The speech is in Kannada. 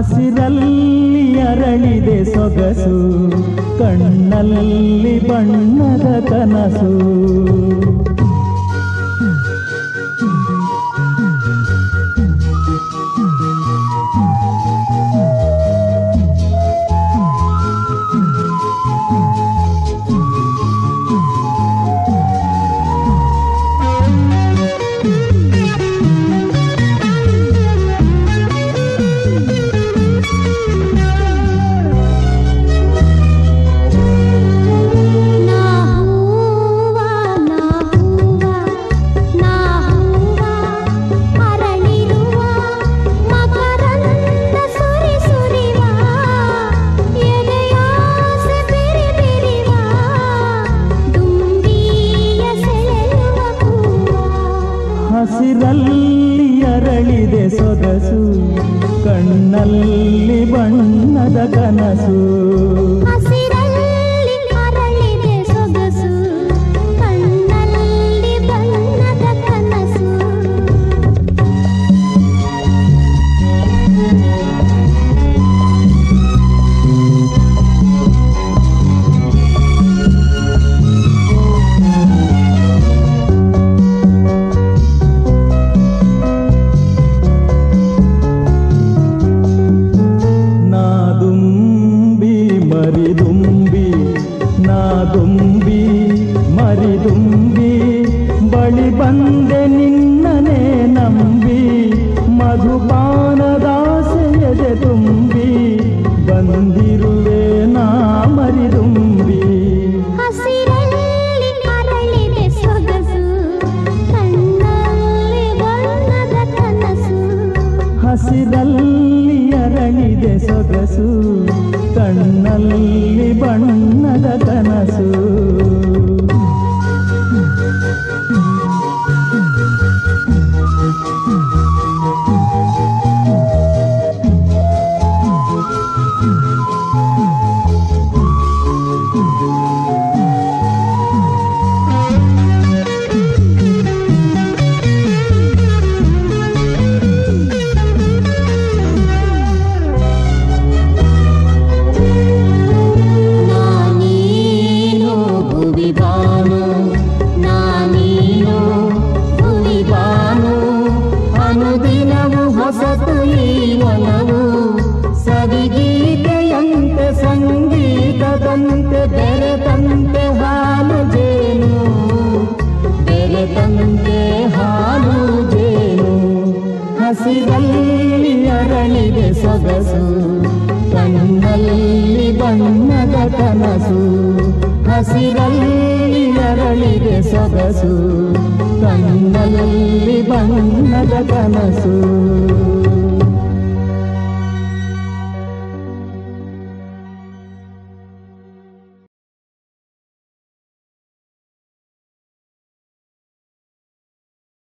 ಹಸಿರಲ್ಲಿ ಅರಳಿದೆ ಸೊಗಸು ಕಣ್ಣಲ್ಲಿ ಬಣ್ಣದ ಕನಸು ನಾ ಹೂವ ನಾ ಹೂವ ನಾ ಹೂವ ಅರಳಿರುವ ಮಕರಂದ ಸುರಿ ಸುರಿವ ಎದೆಯಾಸೆ ಬಿರಿ ಬಿರಿವ ದುಂಬಿಯ ಸೆಳೆಯುವ ಹೂವ ಹಸಿರಲ್ಲಿ ಅರಳಿದೆ ಸೊಗಸು ಕಣ್ಣಲ್ಲಿ ಬಣ್ಣದ ಕನಸು ಹಸಿರಲ್ಲಿ ಅರಳಿದೆ ಸೊಗಸು ಕಣ್ಣಲ್ಲಿ ಬಣ್ಣದ ಕನಸು ನಾದುಂಬಿ ಮರಿದುಂಬಿ ನಾದುಂಬಿ ಮರಿದುಂಬಿ ಬಳಿ ಬಂದೆ ನಿನ್ನನೆ ನಂಬಿ ಮಧುಪಾನದಾಸೆಯದೆ ತುಂಬಿ ಬಂದಿರುವೆ ನಾ ಮರಿದುಂಬಿ ಹಸಿರಲ್ಲಿ ಅರಳಿದೆ ಸೊಗಸು ಕಣ್ಣಲ್ಲಿ ಬಣ್ಣದ ಕನಸು ಹಸಿರಲ್ಲಿ ಅರಳಿದೆ ಸೊಗಸು ಕಣ್ಣಲ್ಲಿ ಬಣ್ಣದ ಕನಸು ನಾನೀನು ಭುವಿ ಬಾನು ನಾನೀನು ಭುವಿ ಬಾನು ಅನುದಿನವು ಹೊಸತು ಈ ಒಲವು ಸವಿಗೀತೆಯಂತೆ ಸಂಗೀತದಂತೆ ಬೆರೆತಂತೆ ಹಾಲು ಜೇನು ಬೆರೆತಂತೆ ಹಾಲು ಜೇನು ಹಸಿರಲ್ಲಿ ಅರಳಿದೆ ಸೊಗಸು ಕಣ್ಣಲ್ಲಿ ಬಣ್ಣದ ಕನಸು ಹಸಿರಲ್ಲಿ ಅರಳಿದೆ ಸೊಗಸು ಕಣ್ಣಲ್ಲಿ ಬಣ್ಣದ ಕನಸು